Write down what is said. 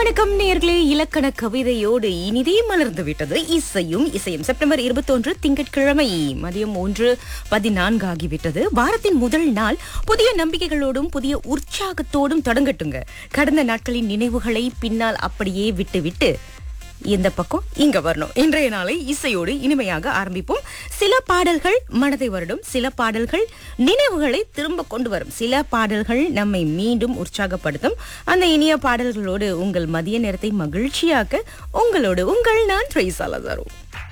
வணக்கம் நேர்களே இலக்கண கவிதையோடு இனிதே மலர்ந்து விட்டது இசையும் இசையும் செப்டம்பர் இருபத்தொன்று திங்கட்கிழமை மதியம் ஒன்று பதினான்கு ஆகிவிட்டது வாரத்தின் முதல் நாள் புதிய நம்பிக்கைகளோடும் புதிய உற்சாகத்தோடும் தொடங்கட்டுங்க கடந்த நாட்களின் நினைவுகளை பின்னால் அப்படியே விட்டு விட்டு இந்த பக்கம் இங்க வரணும் இன்றைய நாளை இசையோடு இனிமையாக ஆரம்பிப்போம் சில பாடல்கள் மனதை வருடும் சில பாடல்கள் நினைவுகளை திரும்ப கொண்டு வரும் சில பாடல்கள் நம்மை மீண்டும் உற்சாகப்படுத்தும் அந்த இனிய பாடல்களோடு உங்கள் மதிய நேரத்தை மகிழ்ச்சியாக்க உங்களோடு உங்கள் நான் ட்ரைசாலா தரும்